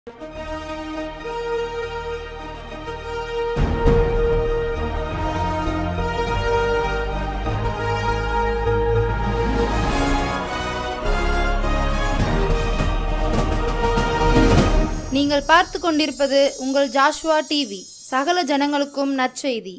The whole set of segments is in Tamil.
நீங்கள் பார்த்து கொண்டிருப்பது உங்கள் ஜாஷ்வா டிவி சகல ஜனங்களுக்கும் நற்செய்தி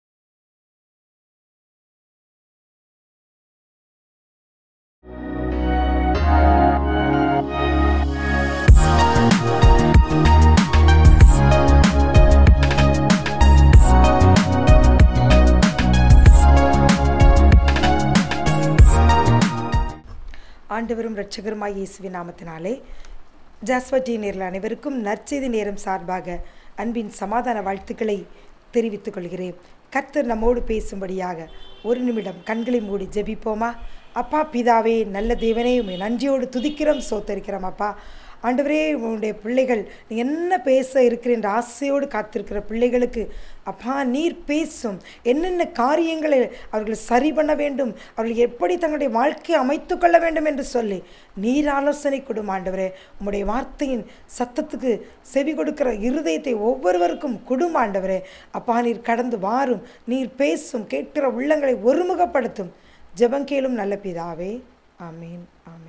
ஆண்டவரும் இரட்சகருமாய் இயேசுவின் நாமத்தினாலே ஜாஸ்வா டி நேரில் அனைவருக்கும் நற்செய்தி நேரம் சார்பாக அன்பின் சமாதான வாழ்த்துக்களை தெரிவித்துக் கொள்கிறேன் கர்த்தர் நம்மோடு பேசும்படியாக ஒரு நிமிடம் கண்களை மூடி ஜெபிப்போமா அப்பா பிதாவே நல்ல தேவனே உம்மை நன்றியோடு துதிக்கிறோம் சோத்தரிக்கிறோம் அப்பா ஆண்டவரே உன்னுடைய பிள்ளைகள் நீ என்ன பேச இருக்கிற என்ற ஆசையோடு காத்திருக்கிற பிள்ளைகளுக்கு அப்பா நீர் பேசும் என்னென்ன காரியங்களை அவர்கள் சரி பண்ண வேண்டும் அவர்கள் எப்படி தங்களுடைய வாழ்க்கையை அமைத்து கொள்ள வேண்டும் என்று சொல்லி நீர் ஆலோசனை கொடும் ஆண்டவரே உம்முடைய வார்த்தையின் சத்தத்துக்கு செவி கொடுக்கிற இருதயத்தை ஒவ்வொருவருக்கும் கொடும் ஆண்டவரே அப்பா நீர் கடந்து வாரும் நீர் பேசும் கேட்கிற உள்ளங்களை ஒருமுகப்படுத்தும் ஜெபங்கேலும் நல்ல பிதாவே ஆமீன் ஆமீன்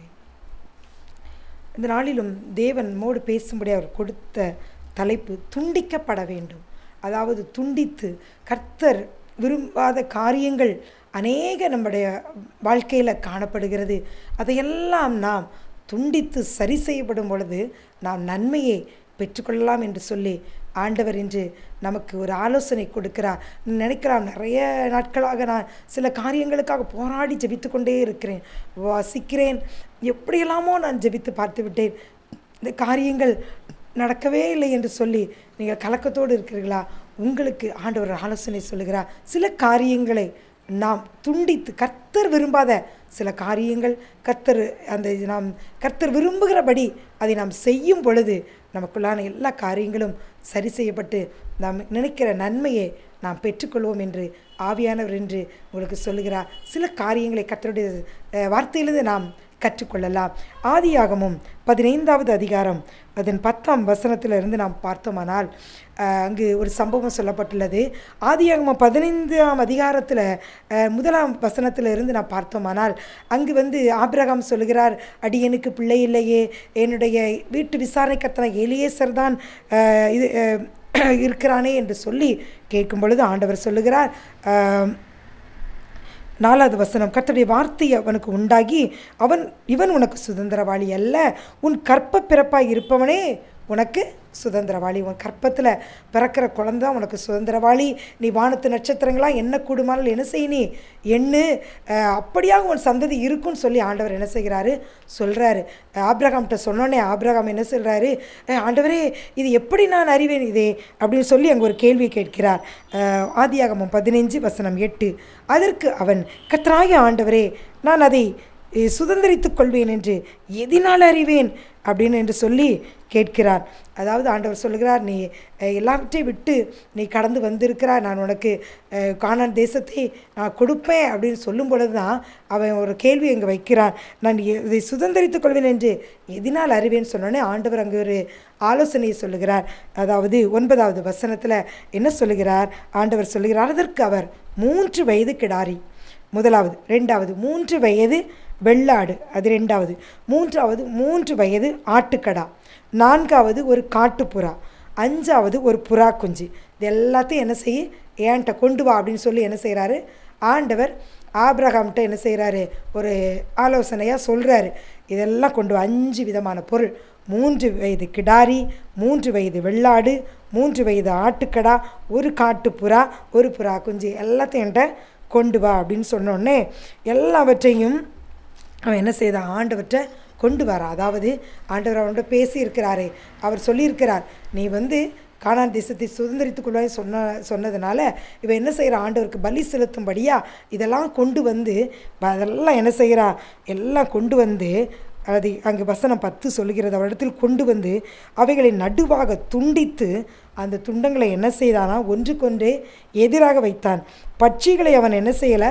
இந்த நாளிலும் தேவன் மோடு பேசும்படி அவர் கொடுத்த தலைப்பு துண்டிக்கப்பட வேண்டும் அதாவது துண்டித்து கர்த்தர் விரும்பாத காரியங்கள் அநேக நம்முடைய வாழ்க்கையில் காணப்படுகிறது அதையெல்லாம் நாம் துண்டித்து சரி செய்யப்படும் பொழுது நாம் நன்மையை பெற்றுக்கொள்ளலாம் என்று சொல்லி ஆண்டவர் இன்று நமக்கு ஒரு ஆலோசனை கொடுக்கிறார் நினைக்கலாம் நிறைய நாட்களாக நான் சில காரியங்களுக்காக போராடி ஜெபித்து கொண்டே இருக்கிறேன் வாசிக்கிறேன் எப்படியெல்லாமோ நான் ஜெபித்து பார்த்து விட்டேன் இந்த காரியங்கள் நடக்கவே இல்லை என்று சொல்லி நீங்கள் கலக்கத்தோடு இருக்கிறீர்களா உங்களுக்கு ஆண்டவர் ஆலோசனை சொல்லுகிறார் சில காரியங்களை நாம் துண்டித்து கர்த்தர் விரும்பாத சில காரியங்கள் கர்த்தர் அந்த நாம் கர்த்தர் விரும்புகிறபடி அதை நாம் செய்யும் பொழுது நமக்குள்ளான எல்லா காரியங்களும் சரி செய்யப்பட்டு நாம் நினைக்கிற நன்மையை நாம் பெற்றுக்கொள்வோம் என்று ஆவியானவர் என்று உங்களுக்கு சொல்லுகிறார் சில காரியங்களை கர்த்தருடைய அஹ், வார்த்தையிலிருந்து நாம் கற்றுக்கொள்ளலாம் ஆதியாகமும் பதினைந்தாவது அதிகாரம் அதன் பத்தாம் வசனத்திலிருந்து நாம் பார்த்தோமானால் அஹ், அங்கு ஒரு சம்பவம் சொல்லப்பட்டுள்ளது ஆதியாகமம் பதினைந்தாம் அதிகாரத்தில் அஹ், முதலாம் வசனத்தில் இருந்து நாம் பார்த்தோமானால் அங்கு வந்து ஆபிரகாம் சொல்லுகிறார் அடியனுக்கு பிள்ளை இல்லையே என்னுடைய வீட்டு விசாரணை கத்தன எலியேசர் தான் அஹ், இது அஹ், இருக்கிறானே என்று சொல்லி கேட்கும் பொழுது ஆண்டவர் சொல்லுகிறார் அஹ், நாலாவது வசனம் கர்த்தருடைய வார்த்தை அவனுக்கு உண்டாகி அவன் இவன் உனக்கு சுதந்திரவாளி அல்ல உன் கற்ப பிறப்பாய் இருப்பவனே உனக்கு சுதந்திரவாளி உன் கற்பத்தில் பிறக்கிற குழந்தை உனக்கு சுதந்திரவாளி நீ வானத்து நட்சத்திரங்களாக என்ன கூடுமானால் என்ன செய் நீ எண்ணு அஹ், அப்படியாக உன் சந்ததி இருக்குன்னு சொல்லி ஆண்டவர் என்ன செய்கிறாரு சொல்கிறாரு ஆப்ரகாம்கிட்ட சொன்னோன்னே ஆப்ரகாம் என்ன சொல்கிறாரு ஆண்டவரே இது எப்படி நான் அறிவேன் இதே அப்படின்னு சொல்லி அங்கே ஒரு கேள்வி கேட்கிறார் அஹ், ஆதியாகமம் பதினைஞ்சு வசனம் எட்டு அதற்கு அவன் கத்தராய ஆண்டவரே நான் அதை அஹ், சுதந்திரித்துக் கொள்வேன் என்று எதினால் அறிவேன் அப்படின்னு என்று சொல்லி கேட்கிறார் அதாவது ஆண்டவர் சொல்லுகிறார் நீ அஹ், எல்லாவற்றையும் விட்டு நீ கடந்து வந்திருக்கிறார் நான் உனக்கு அஹ், கானான் தேசத்தை நான் கொடுப்பேன் அப்படின்னு சொல்லும் பொழுது தான் அவன் ஒரு கேள்வி அங்கே வைக்கிறான் நான் எ- இதை சுதந்திரித்துக் கொள்வேன் என்று எதினால் அறிவேன்னு சொன்னோன்னே ஆண்டவர் அங்கே ஒரு ஆலோசனையை சொல்லுகிறார் அதாவது ஒன்பதாவது வசனத்தில் என்ன சொல்லுகிறார் ஆண்டவர் சொல்லுகிறார் அதற்கு அவர் மூன்று வயது கிடாரி முதலாவது ரெண்டாவது மூன்று வயது வெள்ளாடு அது ரெண்டாவது மூன்றாவது மூன்று வயது ஆட்டுக்கடா நான்காவது ஒரு காட்டுப்புறா அஞ்சாவது ஒரு புறா குஞ்சு இது எல்லாத்தையும் என்ன செய்ய ஏன்ட்ட கொண்டு வா அப்படின்னு சொல்லி என்ன செய்கிறாரு ஆண்டவர் ஆபிரகாம்கிட்ட என்ன செய்கிறாரு ஒரு ஆலோசனையாக சொல்கிறாரு இதெல்லாம் கொண்டு வா அஞ்சு விதமான பொருள் மூன்று வயது கிடாரி மூன்று வயது வெள்ளாடு மூன்று வயது ஆட்டுக்கடா ஒரு காட்டுப்புறா ஒரு புறா குஞ்சு எல்லாத்தையும் என்கிட்ட கொண்டு வா அப்படின்னு சொன்னோடனே எல்லாவற்றையும் அவன் என்ன செய்தான் ஆண்டவர்கிட்ட கொண்டு வரா அதாவது ஆண்டவர் அவன்கிட்ட பேசியிருக்கிறாரே அவர் சொல்லியிருக்கிறார் நீ வந்து கானான் தேசத்தை சுதந்திரித்துக் கொள்வாய் சொன்ன சொன்னதுனால இவன் என்ன செய்கிறா ஆண்டவருக்கு பலி செலுத்தும்படியா இதெல்லாம் கொண்டு வந்து ப- அதெல்லாம் என்ன செய்கிறா எல்லாம் கொண்டு வந்து அது அங்கே வசனம் பத்து சொல்லுகிறது அவரிடத்தில் கொண்டு வந்து அவைகளை நடுவாக துண்டித்து அந்த துண்டங்களை என்ன செய்தானா ஒன்றுக்கொன்றே எதிராக வைத்தான் பட்சிகளை அவன் என்ன செய்யலை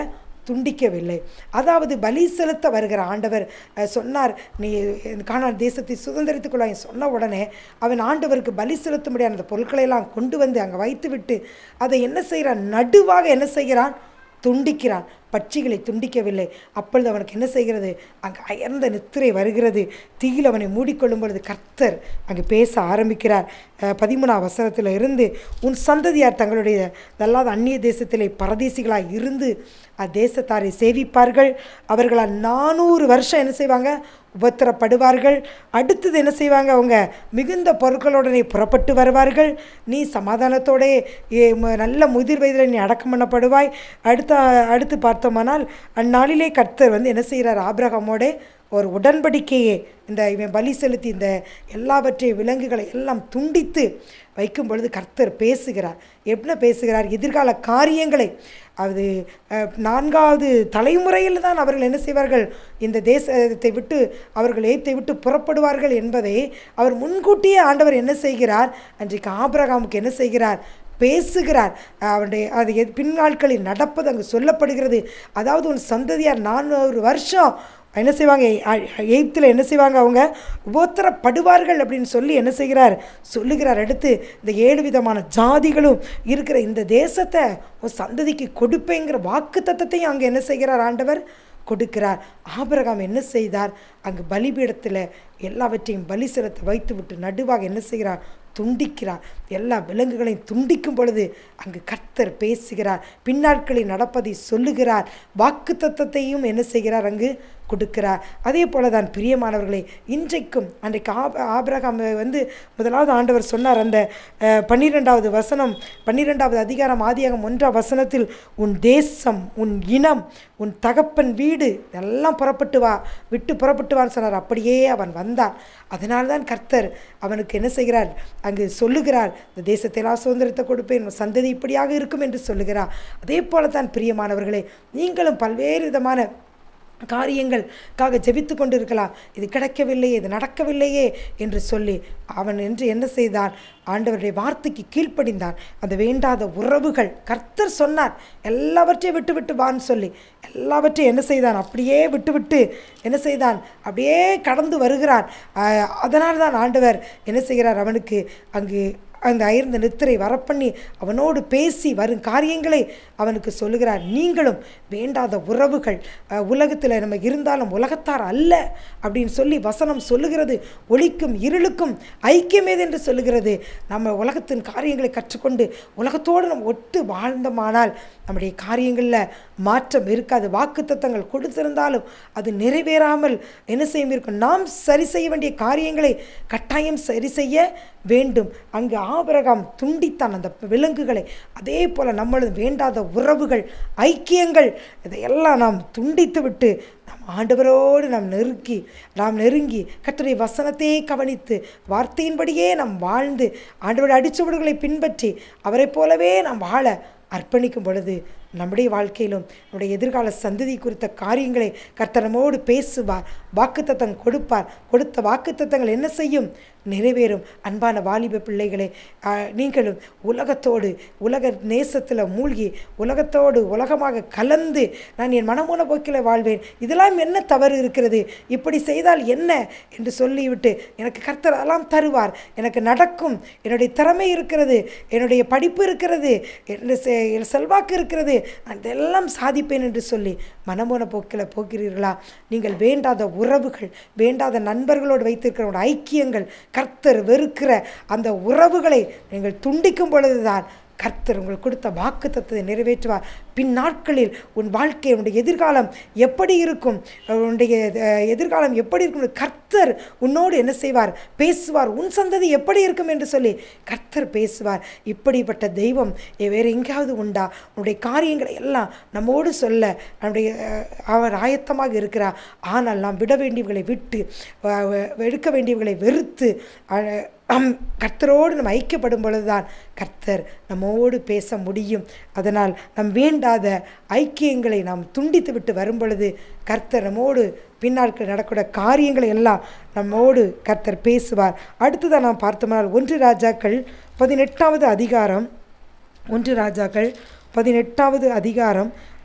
துண்டிக்கவில்லை அதாவது பலி செலுத்த வருகிற ஆண்டவர் அஹ், சொன்னார் நீ காணான் தேசத்தை சுதந்திரித்துக் கொள்ள சொன்ன உடனே அவன் ஆண்டவருக்கு பலி செலுத்தும்படியான அந்த பொருட்களை எல்லாம் கொண்டு வந்து அங்கே வைத்துவிட்டு அதை என்ன செய்கிறான் நடுவாக என்ன செய்கிறான் துண்டிக்கிறான் பட்சிகளை துண்டிக்கவில்லை அப்பொழுது அவனுக்கு என்ன செய்கிறது அங்கே அயர்ந்த நித்திரை வருகிறது தீயில் அவனை மூடிக்கொள்ளும் பொழுது கர்த்தர் அங்கே பேச ஆரம்பிக்கிறார் அஹ், பதிமூணாம் வசனத்தில் இருந்து உன் சந்ததியார் தங்களுடைய அல்லாத அந்நிய தேசத்திலே பரதேசிகளாய் இருந்து அத்தேசத்தாரை சேவிப்பார்கள் அவர்களால் நானூறு வருஷம் என்ன செய்வாங்க உபத்திரப்படுவார்கள் அடுத்தது என்ன செய்வாங்க அவங்க மிகுந்த பொருட்களுடனே புறப்பட்டு வருவார்கள் நீ சமாதானத்தோடே ஏ, ம- நல்ல முதிர் வயதில் நீ அடக்கம் பண்ணப்படுவாய் அடுத்த அடுத்து பார்த்தோமானால் அந்நாளிலே கர்த்தர் வந்து என்ன செய்கிறார் ஆபிரகாமோடே ஒரு உடன்படிக்கையே இந்த இவன் பலி செலுத்தி இந்த எல்லாவற்றையும் விலங்குகளை எல்லாம் துண்டித்து வைக்கும் பொழுது கர்த்தர் பேசுகிறார் என்ன பேசுகிறார் எதிர்கால காரியங்களை அது அஹ், நான்காவது தலைமுறையில் தான் அவர்கள் என்ன செய்வார்கள் இந்த தேசத்தை விட்டு அவர்கள் ஏத்தை விட்டு புறப்படுவார்கள் என்பதை அவர் முன்கூட்டியே ஆண்டவர் என்ன செய்கிறார் அன்றைக்கு ஆபிரகாமுக்கு என்ன செய்கிறார் பேசுகிறார் அவனுடைய அது எத்- பின்னாட்களில் நடப்பது அங்கு சொல்லப்படுகிறது அதாவது உன் சந்ததியார் நானூறு வருஷம் என்ன செய்வாங்க எய்த்தில் என்ன செய்வாங்க அவங்க உபோத்தரப்படுவார்கள் அப்படின்னு சொல்லி என்ன செய்கிறார் சொல்லுகிறார் அடுத்து இந்த ஏழு விதமான ஜாதிகளும் இருக்கிற இந்த தேசத்தை உன் சந்ததிக்கு கொடுப்பேங்கிற வாக்கு தத்தத்தையும் அங்கே என்ன செய்கிறார் ஆண்டவர் கொடுக்கிறார் ஆபிரகாம் என்ன செய்தார் அங்கு பலிபீடத்தில் எல்லாவற்றையும் பலி செலுத்த வைத்து விட்டு நடுவாக என்ன செய்கிறார் துண்டிக்கிறார் எல்லா விலங்குகளையும் துண்டிக்கும் பொழுது அங்கு கர்த்தர் பேசுகிறார் பின்னாட்களில் நடப்பதை சொல்லுகிறார் வாக்கு தத்தத்தையும் என்ன செய்கிறார் அங்கு கொடுக்கிறார் அதே போல தான் பிரியமானவர்களே இன்றைக்கும் அன்றைக்கு ஆப ஆபிரகாம் வந்து முதலாவது ஆண்டவர் சொன்னார் அந்த அஹ், பன்னிரெண்டாவது வசனம் பன்னிரெண்டாவது அதிகாரம் ஆதியாகம் ஒன்றாம் வசனத்தில் உன் தேசம் உன் இனம் உன் தகப்பன் வீடு எல்லாம் புறப்பட்டு வா விட்டு புறப்பட்டு வான்னு சொன்னார் அப்படியே அவன் வந்தான் அதனால்தான் கர்த்தர் அவனுக்கு என்ன செய்கிறார் அங்கு சொல்லுகிறார் இந்த தேசத்தையெல்லாம் சுதந்திரத்தை கொடுப்பேன் உன் சந்ததி இப்படியாக இருக்கும் என்று சொல்லுகிறார் அதே போல தான் பிரியமானவர்களே நீங்களும் பல்வேறு விதமான காரியங்களுக்காக ஜெபித்து கொண்டிருக்கலாம் இது கிடைக்கவில்லையே இது நடக்கவில்லையே என்று சொல்லி அவன் என்று என்ன செய்தான் ஆண்டவருடைய வார்த்தைக்கு கீழ்ப்படிந்தான் அந்த வேண்டாத உறவுகள் கர்த்தர் சொன்னார் எல்லாவற்றையும் விட்டு விட்டு வான்னு சொல்லி எல்லாவற்றையும் என்ன செய்தான் அப்படியே விட்டு விட்டு என்ன செய்தான் அப்படியே கடந்து வருகிறான் அதனால் தான் ஆண்டவர் என்ன செய்கிறார் அவனுக்கு அங்கு அந்த அயர்ந்த நித்திரை வரப்பண்ணி அவனோடு பேசி வரும் காரியங்களை அவனுக்கு சொல்லுகிறார் நீங்களும் வேண்டாத உறவுகள் உலகத்தில் நம்ம இருந்தாலும் உலகத்தார் அல்ல அப்படின்னு சொல்லி வசனம் சொல்லுகிறது ஒளிக்கும் இருளுக்கும் ஐக்கியமேது என்று சொல்லுகிறது நம்ம உலகத்தின் காரியங்களை கற்றுக்கொண்டு உலகத்தோடு நம்ம ஒட்டு வாழ்ந்தோமானால் நம்முடைய காரியங்களில் மாற்றம் இருக்காது வாக்குத்தத்தங்கள் கொடுத்திருந்தாலும் அது நிறைவேறாமல் என்ன செய்யும் இருக்கும் நாம் சரி செய்ய வேண்டிய காரியங்களை கட்டாயம் சரி செய்ய வேண்டும் அங்கு ஆபிரகாம் துண்டித்தான் அந்த விலங்குகளை அதே போல் நம்மளது வேண்டாத உறவுகள் ஐக்கியங்கள் இதையெல்லாம் நாம் துண்டித்து விட்டு நாம் ஆண்டவரோடு நாம் நெருக்கி நாம் நெருங்கி கர்த்தருடைய வசனத்தையே கவனித்து வார்த்தையின்படியே நாம் வாழ்ந்து ஆண்டவருடைய அடிச்சுவடுகளை பின்பற்றி அவரைப் போலவே நாம் வாழ அர்ப்பணிக்கும் பொழுது நம்முடைய வாழ்க்கையிலும் நம்முடைய எதிர்கால சந்ததி குறித்த காரியங்களை கர்த்தர் நம்மோடு பேசுவார் வாக்குத்தத்தம் கொடுப்பார் கொடுத்த வாக்குத்தத்தங்கள் என்ன செய்யும் நிறைவேறும் அன்பான வாலிப பிள்ளைகளே ஆஹ், நீங்களும் உலகத்தோடு உலக நேசத்தில் மூழ்கி உலகத்தோடு உலகமாக கலந்து நான் என் மனமோன போக்கில் வாழ்வேன் இதெல்லாம் என்ன தவறு இருக்கிறது இப்படி செய்தால் என்ன என்று சொல்லிவிட்டு எனக்கு கர்த்தர் அதெல்லாம் தருவார் எனக்கு நடக்கும் என்னுடைய திறமை இருக்கிறது என்னுடைய படிப்பு இருக்கிறது என்னுடைய செ- என் செல்வாக்கு இருக்கிறது நான் இதெல்லாம் சாதிப்பேன் என்று சொல்லி மனமோன போக்கில் போகிறீர்களா நீங்கள் வேண்டாத உறவுகள் வேண்டாத நண்பர்களோடு வைத்திருக்கிற ஒரு ஐக்கியங்கள் கர்த்தர் வெறுக்கிற அந்த உறவுகளை நீங்கள் துண்டிக்கும் பொழுதுதான் கர்த்தர் உங்களுக்கு கொடுத்த வாக்கு தத்துவத்தை நிறைவேற்றுவார் பின் நாட்களில் உன் வாழ்க்கை உன்னுடைய எதிர்காலம் எப்படி இருக்கும் உன்னுடைய அஹ், எதிர்காலம் எப்படி இருக்கும் கர்த்தர் உன்னோடு என்ன செய்வார் பேசுவார் உன் சந்ததி எப்படி இருக்கும் என்று சொல்லி கர்த்தர் பேசுவார் இப்படிப்பட்ட தெய்வம் எ- வேறு எங்கேயாவது உண்டா உன்னுடைய காரியங்களை எல்லாம் நம்மோடு சொல்ல நம்முடைய அஹ், அவர் ஆயத்தமாக இருக்கிறார் ஆனால் நாம் விட வேண்டியவர்களை விட்டு அஹ், வெறுக்க வேண்டியவர்களை வெறுத்து அஹ், அம் கர்த்தரோடு நம்ம ஐக்கியப்படும் பொழுதுதான் கர்த்தர் நம்மோடு பேச முடியும் அதனால் நம் வேண்டாத ஐக்கியங்களை நாம் துண்டித்து விட்டு வரும் பொழுது கர்த்தர் நம்மோடு பின்னாட்கள் நடக்கூட காரியங்களை எல்லாம் நம்மோடு கர்த்தர் பேசுவார் அடுத்ததான் நாம் பார்த்தோம்னால் ஒன்று ராஜாக்கள் பதினெட்டாவது அதிகாரம் ஒன்று ராஜாக்கள் பதினெட்டாவது அதிகாரம்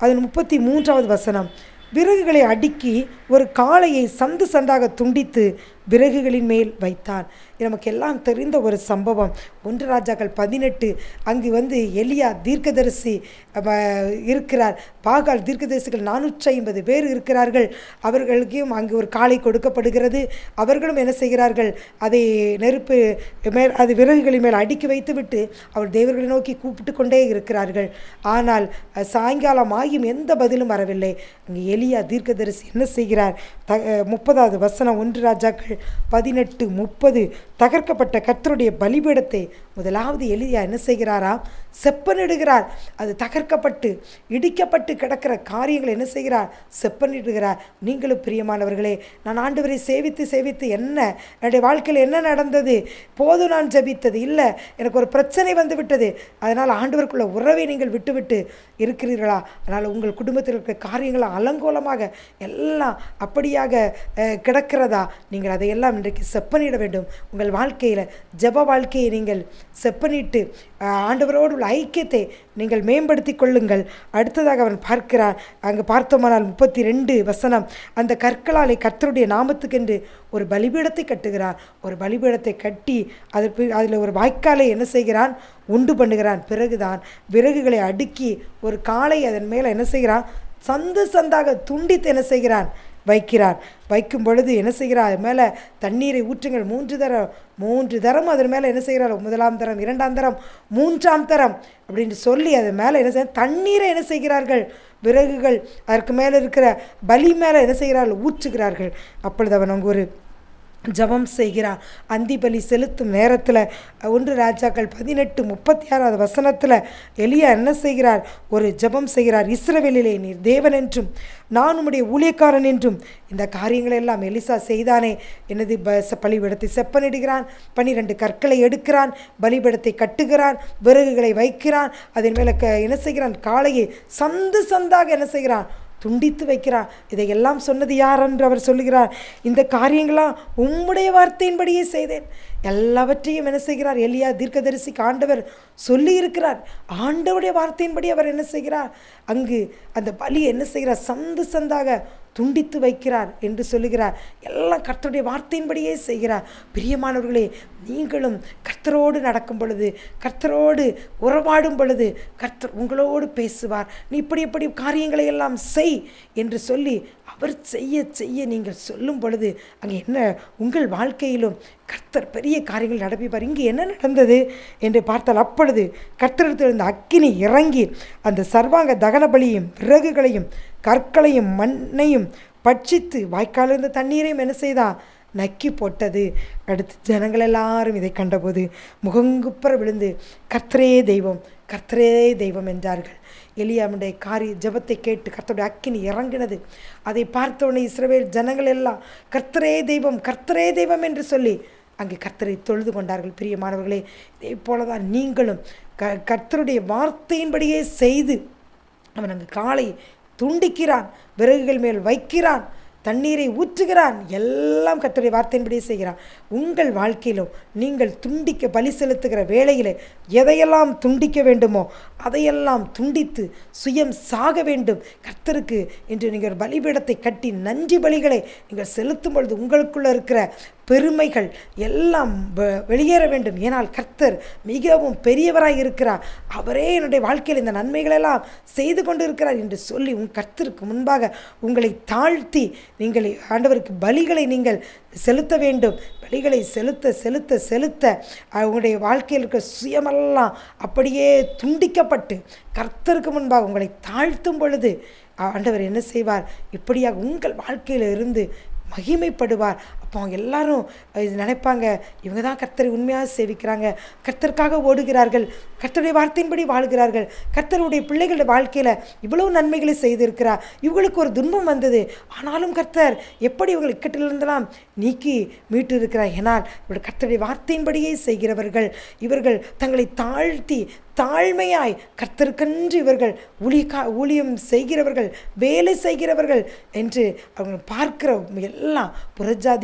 அதன் முப்பத்தி மூன்றாவது வசனம் விறகுகளை அடுக்கி ஒரு காளையை சந்து சந்தாக துண்டித்து விறகுகளின் மேல் வைத்தான் இது நமக்கு எல்லாம் தெரிந்த ஒரு சம்பவம் ஒன்று ராஜாக்கள் பதினெட்டு அங்கு வந்து எலியா தீர்க்கதரிசி அவ, இருக்கிறார் பாகால் தீர்க்கதரிசிகள் நானூற்றி ஐம்பது பேர் இருக்கிறார்கள் அவர்களுக்கும் அங்கு ஒரு காளை கொடுக்கப்படுகிறது அவர்களும் என்ன செய்கிறார்கள் அதை நெருப்பு மேல் அது விறகுகளின் மேல் அடுக்கி வைத்துவிட்டு அவர் தேவர்களை நோக்கி கூப்பிட்டு கொண்டே இருக்கிறார்கள் ஆனால் அஹ், சாயங்காலம் ஆகியும் எந்த பதிலும் வரவில்லை அங்கு எலியா தீர்க்கதரிசி என்ன செய்கிறார் த அஹ், முப்பதாவது வசனம் ஒன்று ராஜாக்கள் பதினெட்டு முப்பது தகர்க்கப்பட்ட கர்த்தருடைய பலிபீடத்தை முதலாவது எலியா என்ன செய்கிறாராம் செப்பனிடுகிறார் அது தகர்க்கப்பட்டு இடிக்கப்பட்டு கிடக்கிற காரியங்களை என்ன செய்கிறார் செப்பனிடுகிறார் நீங்களும் பிரியமானவர்களே நான் ஆண்டவரை சேவித்து சேவித்து என்ன என்னுடைய வாழ்க்கையில் என்ன நடந்தது போதும் நான் ஜெபித்தது இல்லை எனக்கு ஒரு பிரச்சனை வந்து விட்டது அதனால் ஆண்டவருக்குள்ள உறவை நீங்கள் விட்டுவிட்டு இருக்கிறீர்களா அதனால் உங்கள் குடும்பத்தில் இருக்கிற காரியங்கள் அலங்கோலமாக எல்லாம் அப்படியாக அஹ், கிடக்கிறதா நீங்கள் அதையெல்லாம் இன்றைக்கு செப்பனிட வேண்டும் உங்கள் வாழ்க்கையில் ஜெப வாழ்க்கையை நீங்கள் செப்பனிட்டு அஹ், ஆண்டவரோடு உள்ள ஐக்கியத்தை நீங்கள் மேம்படுத்தி கொள்ளுங்கள் அடுத்ததாக அவன் பார்க்கிறான் அங்கே பார்த்தோமானால் முப்பத்தி ரெண்டு வசனம் அந்த கற்களாலே கர்த்தருடைய நாமத்துக்கென்று ஒரு பலிபீடத்தை கட்டுகிறான் ஒரு பலிபீடத்தை கட்டி அதற்கு அதில் ஒரு வாய்க்காலை என்ன செய்கிறான் உண்டு பண்ணுகிறான் பிறகுதான் விறகுகளை அடுக்கி ஒரு காளை அதன் மேலே என்ன செய்கிறான் சந்து சந்தாக துண்டித்து என்ன செய்கிறான் வைக்கிறான் வைக்கும் பொழுது என்ன செய்கிறார் அது மேலே தண்ணீரை ஊற்றுங்கள் மூன்று தரம் மூன்று தரம் அதன் மேலே என்ன செய்கிறார் முதலாம் தரம் இரண்டாம் தரம் மூன்றாம் தரம் அப்படின்னு சொல்லி அது மேலே என்ன செய்ய தண்ணீரை என்ன செய்கிறார்கள் விறகுகள் அதற்கு மேலே இருக்கிற பலி மேலே என்ன செய்கிறார்கள் ஊற்றுகிறார்கள் அப்பொழுது அவன் அங்கு ஒரு ஜெபம் செய்கிறான் அந்தி பலி செலுத்தும் நேரத்தில் ஒன்று ராஜாக்கள் பதினெட்டு முப்பத்தி ஆறாவது வசனத்தில் எலியா என்ன செய்கிறார் ஒரு ஜெபம் செய்கிறார் இஸ்ரவேலிலே நீர் தேவன் என்றும் நான் உம்முடைய ஊழியக்காரன் என்றும் இந்த காரியங்களை எல்லாம் எலிசா செய்தானே எனது ப ச- பலிபீடத்தை செப்பனிடுகிறான் பனிரெண்டு கற்களை எடுக்கிறான் பலிபீடத்தை கட்டுகிறான் விறகுகளை வைக்கிறான் அதன் மேலே க என்ன செய்கிறான் காளையை சந்து சந்தாக என்ன செய்கிறான் துண்டித்து வைக்கிறார் இதையெல்லாம் சொன்னது யார் என்று அவர் சொல்லுகிறார் இந்த காரியங்களாம் உம்முடைய வார்த்தையின்படியே செய்தேன் எல்லாவற்றையும் என்ன செய்கிறார் எலியா தீர்க்கதரிசிக்கு ஆண்டவர் சொல்லி இருக்கிறார் ஆண்டவருடைய வார்த்தையின்படி அவர் என்ன செய்கிறார் அங்கு அந்த பலி என்ன செய்கிறார் சந்து சந்தாக துண்டித்து வைக்கிறார் என்று சொல்லுகிறார் எல்லாம் கர்த்தருடைய வார்த்தையின்படியே செய்கிறார் பிரியமானவர்களே நீங்களும் கர்த்தரோடு நடக்கும் பொழுது கர்த்தரோடு உறவாடும் பொழுது கர்த்தர் உங்களோடு பேசுவார் நீ இப்படி இப்படி காரியங்களை எல்லாம் செய் என்று சொல்லி அவர் செய்ய செய்ய நீங்கள் சொல்லும் பொழுது அங்கே என்ன உங்கள் வாழ்க்கையிலும் கர்த்தர் பெரிய காரியங்கள் நடப்பிப்பார் இங்கே என்ன நடந்தது என்று பார்த்தால் அப்பொழுது கர்த்தரிடத்தில் இருந்த அக்கினி இறங்கி அந்த சர்வாங்க தகன பலியும் விறகுகளையும் கற்களையும் மண்ணையும் பட்சித்து வாய்க்காலிருந்த தண்ணீரையும் என்ன செய்தான் நக்கி போட்டது அடுத்து ஜனங்கள் எல்லாரும் இதை கண்டபோது முகங்குப்புற விழுந்து கர்த்தரே தெய்வம் கர்த்தரே தெய்வம் என்றார்கள் எலியாமுடைய காரி ஜெபத்தை கேட்டு கர்த்தருடைய அக்கினி இறங்கினது அதை பார்த்தவுடனே இஸ்ரவேல் ஜனங்கள் எல்லாம் கர்த்தரே தெய்வம் கர்த்தரே தெய்வம் என்று சொல்லி அங்கே கர்த்தரை தொழுது கொண்டார்கள் பிரியமானவர்களே இதே போல தான் நீங்களும் க கர்த்தருடைய வார்த்தையின்படியே செய்து அவன் அங்கு காலை துண்டிக்கிறான் விறகுகள் மேல் வைக்கிறான் தண்ணீரை ஊற்றுகிறான் எல்லாம் கர்த்தருடைய வார்த்தையின்படியே செய்கிறான் உங்கள் வாழ்க்கையிலும் நீங்கள் துண்டிக்க பலி செலுத்துகிற வேளையிலே எதையெல்லாம் துண்டிக்க வேண்டுமோ அதையெல்லாம் துண்டித்து சுயம் சாக வேண்டும் கர்த்தருக்கு என்று நீங்கள் ஒரு பலிபீடத்தை கட்டி நன்றி பலிகளை நீங்கள் செலுத்தும் பொழுது உங்களுக்குள்ள இருக்கிற பெருமைகள் எல்லாம் வெ- வெளியேற வேண்டும் ஏனால் கர்த்தர் மிகவும் பெரியவராய் இருக்கிறார் அவரே என்னுடைய வாழ்க்கையில் இந்த நன்மைகளெல்லாம் செய்து கொண்டு இருக்கிறார் என்று சொல்லி உன் கர்த்தருக்கு முன்பாக உங்களை தாழ்த்தி நீங்கள் ஆண்டவருக்கு பலிகளை நீங்கள் செலுத்த வேண்டும் பலிகளை செலுத்த செலுத்த செலுத்த அஹ், உங்களுடைய வாழ்க்கையில் இருக்கிற சுயமெல்லாம் அப்படியே துண்டிக்கப்பட்டு கர்த்தருக்கு முன்பாக உங்களை தாழ்த்தும் பொழுது ஆண்டவர் என்ன செய்வார் இப்படியாக உங்கள் வாழ்க்கையில் இருந்து மகிமைப்படுவார் அப்போ அவங்க எல்லாரும் இது நினைப்பாங்க இவங்க தான் கர்த்தரை உண்மையாக சேவிக்கிறாங்க கர்த்தருக்காக ஓடுகிறார்கள் கர்த்தருடைய வார்த்தையின்படி வாழ்கிறார்கள் கர்த்தருடைய பிள்ளைகளுடைய வாழ்க்கையில் இவ்வளவு நன்மைகளை செய்திருக்கிறார் இவங்களுக்கு ஒரு துன்பம் வந்தது ஆனாலும் கர்த்தர் எப்படி இவங்களை இக்கட்டிலிருந்தெல்லாம் நீக்கி மீட்டு இருக்கிறார் ஏனால் இவருடைய கர்த்தருடைய வார்த்தையின்படியே செய்கிறவர்கள் இவர்கள் தங்களை தாழ்த்தி தாழ்மையாய் கர்த்தருக்கென்று இவர்கள் ஊழியக்கா ஊழியம் செய்கிறவர்கள் வேலை செய்கிறவர்கள் என்று அவங்க பார்க்கிற எல்லாம் புறஜாதிகள்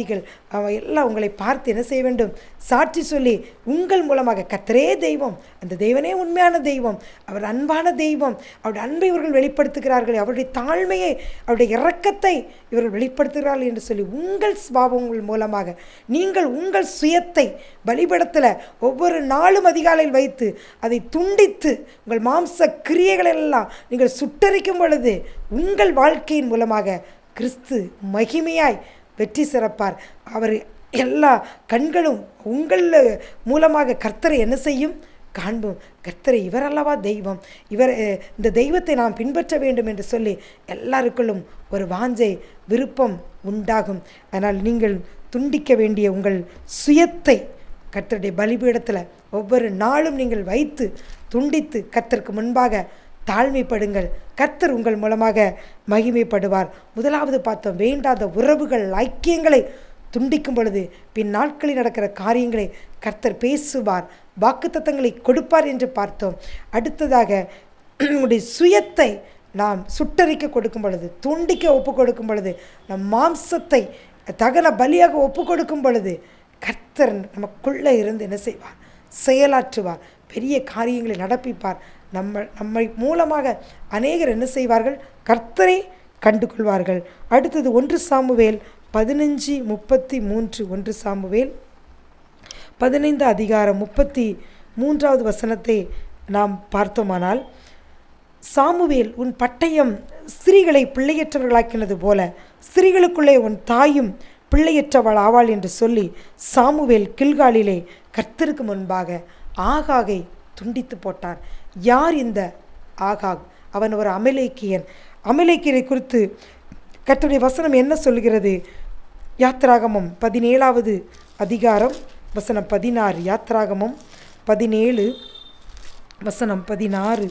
அவன் எல்லாம் உங்களை பார்த்து என்ன செய்ய வேண்டும் சாட்சி சொல்லி உங்கள் மூலமாக கத்தரே தெய்வம் அந்த தெய்வனே உண்மையான தெய்வம் அவர் அன்பான தெய்வம் அவருடைய அன்பை இவர்கள் வெளிப்படுத்துகிறார்கள் அவருடைய தாழ்மையை அவருடைய இரக்கத்தை இவர்கள் வெளிப்படுத்துகிறார்கள் என்று சொல்லி உங்கள் சுபாவங்கள் மூலமாக நீங்கள் உங்கள் சுயத்தை பலிபடத்தில் ஒவ்வொரு நாளும் அதிகாலையில் வைத்து அதை துண்டித்து உங்கள் மாம்ச கிரியைகள் எல்லாம் நீங்கள் சுட்டரிக்கும் பொழுது உங்கள் வாழ்க்கையின் மூலமாக கிறிஸ்து மகிமையாய் வெற்றி சிறப்பார் அவர் எல்லா கண்களும் உங்கள் மூலமாக கர்த்தரை என்ன செய்யும் காண்போம் கர்த்தரை இவர் அல்லவா தெய்வம் இவர் அஹ், இந்த தெய்வத்தை நாம் பின்பற்ற வேண்டும் என்று சொல்லி எல்லாருக்குள்ளும் ஒரு வாஞ்சை விருப்பம் உண்டாகும் அதனால் நீங்கள் துண்டிக்க வேண்டிய உங்கள் சுயத்தை கர்த்தருடைய பலிபீடத்தில் ஒவ்வொரு நாளும் நீங்கள் வைத்து துண்டித்து கர்த்தருக்கு முன்பாக தாழ்மைப்படுங்கள் கர்த்தர் உங்கள் மூலமாக மகிமைப்படுவார் முதலாவது பார்த்தோம் வேண்டாத உறவுகள் ஐக்கியங்களை துண்டிக்கும் பொழுது பின் நாட்களில் நடக்கிற காரியங்களை கர்த்தர் பேசுவார் வாக்குத்தத்தங்களை கொடுப்பார் என்று பார்த்தோம் அடுத்ததாக உங்களுடைய சுயத்தை நாம் சுட்டரிக்க கொடுக்கும் பொழுது துண்டிக்க ஒப்பு கொடுக்கும் பொழுது நம் மாம்சத்தை தகன பலியாக ஒப்பு கொடுக்கும் பொழுது கர்த்தர் நமக்குள்ளே இருந்து என்ன செய்வார் செயலாற்றுவார் பெரிய காரியங்களை நடப்பிப்பார் நம்ம நம்மை மூலமாக அநேகர் என்ன செய்வார்கள் கர்த்தரை கண்டுகொள்வார்கள் அடுத்தது ஒன்று சாமுவேல் பதினஞ்சு முப்பத்தி மூன்று ஒன்று சாமுவேல் பதினைந்து அதிகாரம் முப்பத்தி மூன்றாவது வசனத்தை நாம் பார்த்தோமானால் சாமுவேல் உன் பட்டயம் ஸ்திரீகளை பிள்ளையற்றவர்களாக்கினது போல ஸ்திரீகளுக்குள்ளே உன் தாயும் பிள்ளையற்றவள் ஆவாள் என்று சொல்லி சாமுவேல் கில்காலிலே கர்த்தருக்கு முன்பாக ஆகாகை துண்டித்து போட்டான் யார் இந்த ஆகாக் அவன் ஒரு அமலேக்கியன் அமலேக்கியரை குறித்து கர்த்தருடைய வசனம் என்ன சொல்கிறது யாத்ராகமம் பதினேழாவது அதிகாரம் வசனம் பதினாறு யாத்ராகமம் பதினேழு வசனம் பதினாறு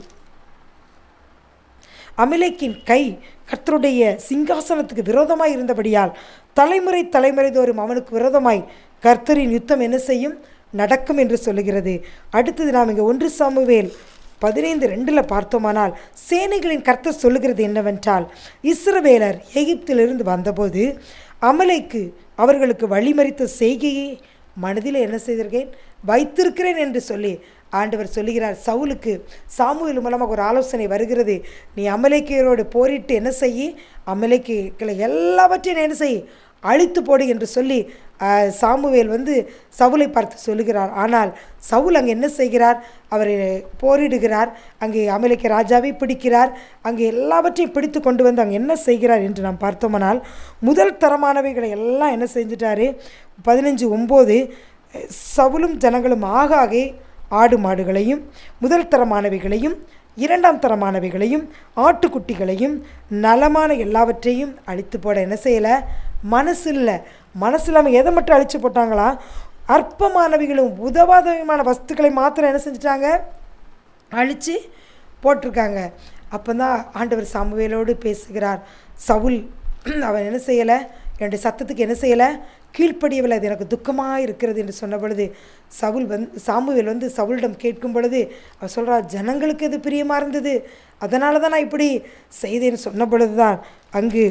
அமிலேக்கின் கை கர்த்தருடைய சிங்காசனத்துக்கு விரோதமாய் இருந்தபடியால் தலைமுறை தலைமுறை தோறும் அவனுக்கு விரோதமாய் கர்த்தரின் யுத்தம் என்ன செய்யும் நடக்கும் என்று சொல்லுகிறது அடுத்தது நாம் இங்கே ஒன்று சாமுவேல் பதினைந்து ரெண்டில் பார்த்தோமானால் சேனைகளின் கர்த்தர் சொல்லுகிறது என்னவென்றால் இஸ்ரவேலர் எகிப்திலிருந்து வந்தபோது அமலைக்கு அவர்களுக்கு வழிமறித்த செய்கையை மனதில் என்ன செய்திருக்கேன் வைத்திருக்கிறேன் என்று சொல்லி ஆண்டவர் சொல்லுகிறார் சவுலுக்கு சாமுவேல் மூலமாக ஒரு ஆலோசனை வருகிறது நீ அமலேக்கியரோடு போரிட்டு என்ன செய்யி அமலேக்கியர்களை எல்லாவற்றையும் என்ன செய் அழித்து போடு என்று சொல்லி ஆஹ், சாமுவேல் வந்து சவுலை பார்த்து சொல்லுகிறார் ஆனால் சவுல் அங்கே என்ன செய்கிறார் அவர் போரிடுகிறார் அங்கே அமலேக்கிய ராஜாவை பிடிக்கிறார் அங்கே எல்லாவற்றையும் பிடித்து கொண்டு வந்து அங்கே என்ன செய்கிறார் என்று நாம் பார்த்தோமானால் முதல் தரமானவைகளை எல்லாம் என்ன செஞ்சிட்டாரு பதினஞ்சு ஒம்பது சவுலும் ஜனங்களும் ஆகாகே ஆடு மாடுகளையும் முதல் தரமானவைகளையும் இரண்டாம் தரமானவைகளையும் ஆட்டுக்குட்டிகளையும் நலமான எல்லாவற்றையும் அழித்து போட என்ன செய்யலை மனசு இல்லை மனசு இல்லாமல் எதை மட்டும் அழித்து போட்டாங்களா அற்பமானவைகளும் உதவாதமான வஸ்துக்களை மாத்திரம் என்ன செஞ்சிட்டாங்க அழித்து போட்டிருக்காங்க அப்போ தான் ஆண்டவர் சாமுவேலோடு பேசுகிறார் சவுல் அவன் என்ன செய்யலை என்னுடைய சத்தத்துக்கு என்ன செய்யலை கீழ்ப்படியவில்லை அது எனக்கு துக்கமாக இருக்கிறது என்று சொன்ன பொழுது சவுல் வந்து சாமுவேல் வந்து சவுலிடம் கேட்கும் பொழுது அவன் சொல்கிறார் ஜனங்களுக்கு இது பிரியமாக இருந்தது அதனால தான் நான் இப்படி செய்தேன்னு சொன்ன பொழுது தான் அங்கு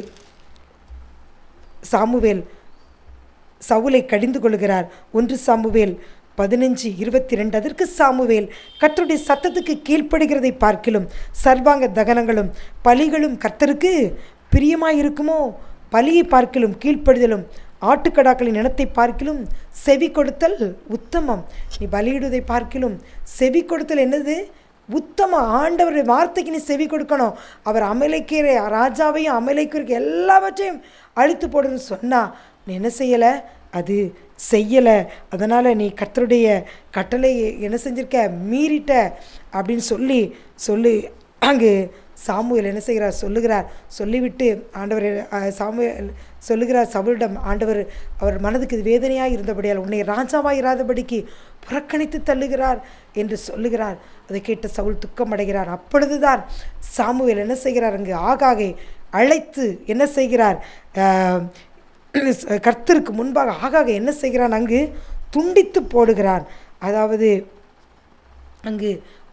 சாமுவேல் சவுலை கடிந்து கொள்கிறார் ஒன்று சாமுவேல் பதினஞ்சு இருபத்தி ரெண்டு அதற்கு சாமுவேல் கர்த்தருடைய சத்தத்துக்கு கீழ்ப்படுகிறதை பார்க்கிலும் சர்வாங்க தகனங்களும் பலிகளும் கர்த்தருக்கு பிரியமாய் இருக்குமோ பலியை பார்க்கிலும் கீழ்ப்படுதலும் ஆட்டுக்கடாக்களின் இனத்தை பார்க்கிலும் செவி கொடுத்தல் உத்தமம் நீ பலியிடுவதை பார்க்கிலும் செவி கொடுத்தல் என்னது உத்தம ஆண்டவருடைய வார்த்தைக்கு நீ செவி கொடுக்கணும் அவர் அமலைக்கிற ராஜாவையும் அமலைக்கிறக்கு எல்லாவற்றையும் அழித்து போடுன்னு சொன்னா நீ என்ன செய்யலை அது செய்யலை அதனால் நீ கர்த்தருடைய கட்டளை என்ன செஞ்சிருக்க மீறிட்ட அப்படின்னு சொல்லி சொல்லி அங்கு சாமுவேல் என்ன செய்கிறார் சொல்லுகிறார் சொல்லிவிட்டு ஆண்டவர் அஹ், சாமுவேல் சொல்லுகிறார் சவுலிடம் ஆண்டவர் அவர் மனதுக்கு இது வேதனையாக இருந்தபடியால் உன்னை ராஜாவாக இராதபடிக்கு புறக்கணித்து தள்ளுகிறார் என்று சொல்லுகிறார் அதை கேட்ட சவுல் துக்கமடைகிறார் அப்பொழுதுதான் சாமுவேல் என்ன செய்கிறார் அங்கு ஆகாகை அழைத்து என்ன செய்கிறார் அஹ், கர்த்தருக்கு முன்பாக ஆகாக என்ன செய்கிறான் அங்கு துண்டித்து போடுகிறான் அதாவது அங்கு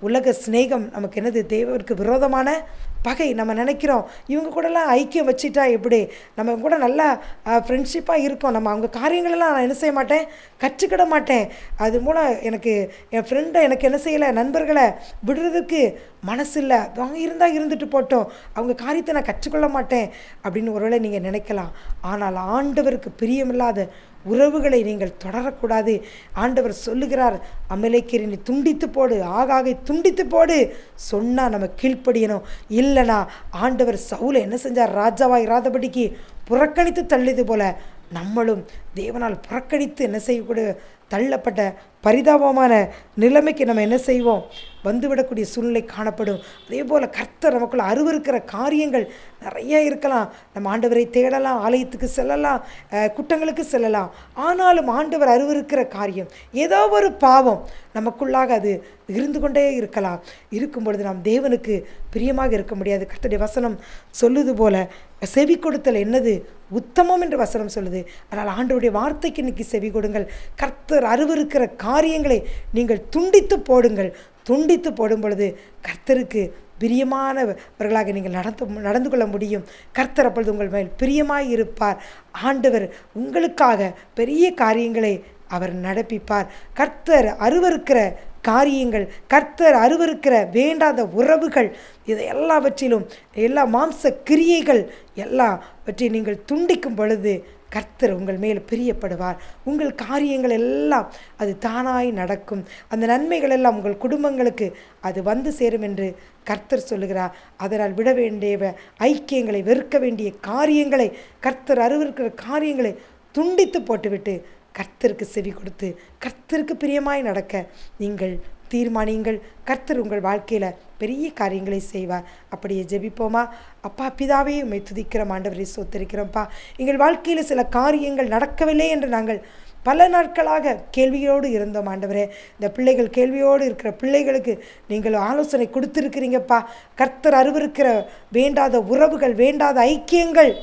உலக சிநேகம் நமக்கு என்னது தேவருக்கு விரோதமான பகை நம்ம நினைக்கிறோம் இவங்க கூடலாம் ஐக்கியம் வச்சுட்டா எப்படி நம்ம இவங்க கூட நல்லா ஃப்ரெண்ட்ஷிப்பாக இருக்கோம் நம்ம அவங்க காரியங்களெல்லாம் நான் என்ன செய்ய மாட்டேன் கற்றுக்கிட மாட்டேன் அது மூலம் எனக்கு என் ஃப்ரெண்டை எனக்கு என்ன செய்யலை நண்பர்களை விடுறதுக்கு மனசு இல்லை அவங்க இருந்தால் இருந்துட்டு போட்டோம் அவங்க காரியத்தை நான் கற்றுக்கொள்ள மாட்டேன் அப்படின்னு ஒருவேளை நீங்கள் நினைக்கலாம் ஆனால் ஆண்டவருக்கு பிரியமில்லாத உறவுகளை நீங்கள் தொடரக்கூடாது ஆண்டவர் சொல்லுகிறார் அமலேக்கரி நீ துண்டித்து போடு ஆகாகை துண்டித்து போடு சொன்னால் நம்ம கீழ்ப்படியணும் இல்லைனா ஆண்டவர் சவுலை என்ன செஞ்சார் ராஜாவாய் இராதபடிக்கு புறக்கணித்து தள்ளியது போல நம்மளும் தேவனால் புறக்கணித்து என்ன செய்யக்கூடிய தள்ளப்பட்ட பரிதாபமான நிலைமைக்கு நம்ம என்ன செய்வோம் வந்துவிடக்கூடிய சூழ்நிலை காணப்படும் அதே போல் கர்த்தர் நமக்குள்ள அருவருக்கிற காரியங்கள் நிறைய இருக்கலாம் நம்ம ஆண்டவரை தேடலாம் ஆலயத்துக்கு செல்லலாம் அஹ், குற்றங்களுக்கு செல்லலாம் ஆனாலும் ஆண்டவர் அருவருக்கிற காரியம் ஏதோ ஒரு பாவம் நமக்குள்ளாக அது இருந்து கொண்டே இருக்கலாம் இருக்கும் பொழுது நாம் தேவனுக்கு பிரியமாக இருக்க முடியாது கர்த்தருடைய வசனம் சொல்லுது போல செவி கொடுத்தல் என்னது உத்தமம் என்று வசனம் சொல்லுது ஆனால் ஆண்டவருடைய வார்த்தைக்கு இன்னைக்கு செவி கொடுங்கள் கர்த்தர் அருவருக்கிற காரியங்களை நீங்கள் துண்டித்து போடுங்கள் துண்டித்து போடும் பொழுது கர்த்தருக்கு பிரியமானவர்களாக நீங்கள் நடந்து நடந்து கொள்ள முடியும் கர்த்தர் அப்பொழுது உங்கள் மேல் பிரியமாய் இருப்பார் ஆண்டவர் உங்களுக்காக பெரிய காரியங்களை அவர் நடப்பிப்பார் கர்த்தர் அருவருக்கிற காரியங்கள் கர்த்தர் அருவருக்கிற வேண்டாத உறவுகள் இதை எல்லாவற்றிலும் எல்லா மாம்ச கிரியைகள் எல்லாவற்றை நீங்கள் துண்டிக்கும் பொழுது கர்த்தர் உங்கள் மேல் பிரியப்படுவார் உங்கள் காரியங்கள் எல்லாம் அது தானாய் நடக்கும் அந்த நன்மைகள் எல்லாம் உங்கள் குடும்பங்களுக்கு அது வந்து சேரும் என்று கர்த்தர் சொல்லுகிறார் அதனால் விட வேண்டிய ஐக்கியங்களை வெறுக்க வேண்டிய காரியங்களை கர்த்தர் அருவருக்கிற காரியங்களை துண்டித்து போட்டுவிட்டு கர்த்தருக்கு செவி கொடுத்து கர்த்தருக்கு பிரியமாய் நடக்க நீங்கள் தீர்மானியுங்கள் கர்த்தர் உங்கள் வாழ்க்கையில் பெரிய காரியங்களை செய்வார் அப்படியே ஜெபிப்போமா அப்பா பிதாவே உம்மை துதிக்கிறோம் ஆண்டவரை சோத்தரிக்கிறோம்ப்பா எங்கள் வாழ்க்கையில் சில காரியங்கள் நடக்கவில்லை என்று நாங்கள் பல நாட்களாக கேள்வியோடு இருந்தோம் ஆண்டவரே இந்த பிள்ளைகள் கேள்வியோடு இருக்கிற பிள்ளைகளுக்கு நீங்கள் ஆலோசனை கொடுத்துருக்கிறீங்கப்பா கர்த்தர் அருவருக்கிற வேண்டாத உறவுகள் வேண்டாத ஐக்கியங்கள்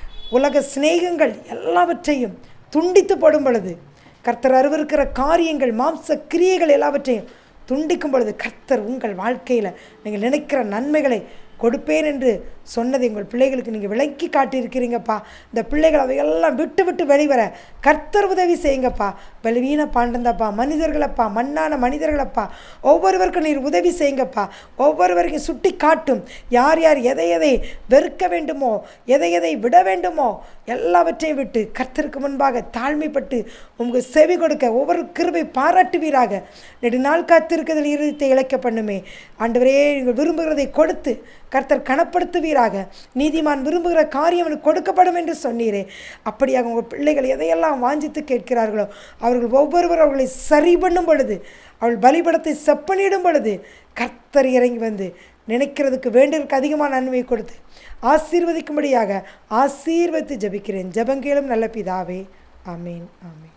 உலக சிநேகங்கள் எல்லாவற்றையும் துண்டித்து படும் பொழுது கர்த்தர் அருவருக்கிற காரியங்கள் மாம்ச கிரியைகள் எல்லாவற்றையும் துண்டிக்கும் பொழுது கர்த்தர் உங்கள் வாழ்க்கையில் நீங்கள் நினைக்கிற நன்மைகளை கொடுப்பேன் என்று சொன்னதை உங்கள் பிள்ளைகளுக்கு நீங்கள் விளக்கி காட்டியிருக்கிறீங்கப்பா இந்த பிள்ளைகள் அவையெல்லாம் விட்டு விட்டு வெளிவர கர்த்தர் உதவி செய்யுங்கப்பா பலவீன பாண்டந்தப்பா மனிதர்களப்பா மண்ணான மனிதர்களப்பா ஒவ்வொருவருக்கும் நீர் உதவி செய்யுங்கப்பா ஒவ்வொருவருக்கும் சுட்டி காட்டும் யார் யார் எதை எதை வெறுக்க வேண்டுமோ எதை எதை விட வேண்டுமோ எல்லாவற்றையும் விட்டு கர்த்தருக்கு முன்பாக தாழ்மைப்பட்டு உங்கள் செவி கொடுக்க ஒவ்வொரு கிருபை பாராட்டுவீராக நெடுநாள் காத்திருக்கிறதில் இருதயத்தை இழைக்க பண்ணுமே ஆண்டவரே நீங்கள் விரும்புகிறதை கொடுத்து கர்த்தர் கனப்படுத்துவீராக நீதிமான் விரும்புகிற காரியம் அவனுக்கு கொடுக்கப்படும் என்று சொன்னீரே அப்படியாக உங்கள் பிள்ளைகள் எதையெல்லாம் வாஞ்சித்து கேட்கிறார்களோ அவர்கள் ஒவ்வொருவரும் அவர்களை சரி பண்ணும் பொழுது அவள் பலிபடத்தை செப்பனிடும் பொழுது கர்த்தர் இறங்கி வந்து நினைக்கிறதுக்கு வேண்டியதற்கு அதிகமான நன்மை கொடுத்து ஆசீர்வதிக்கும்படியாக ஆசீர்வதித்து ஜெபிக்கிறேன் ஜெபங்கேளும் நல்ல பிதாவே ஆமீன் ஆமீன்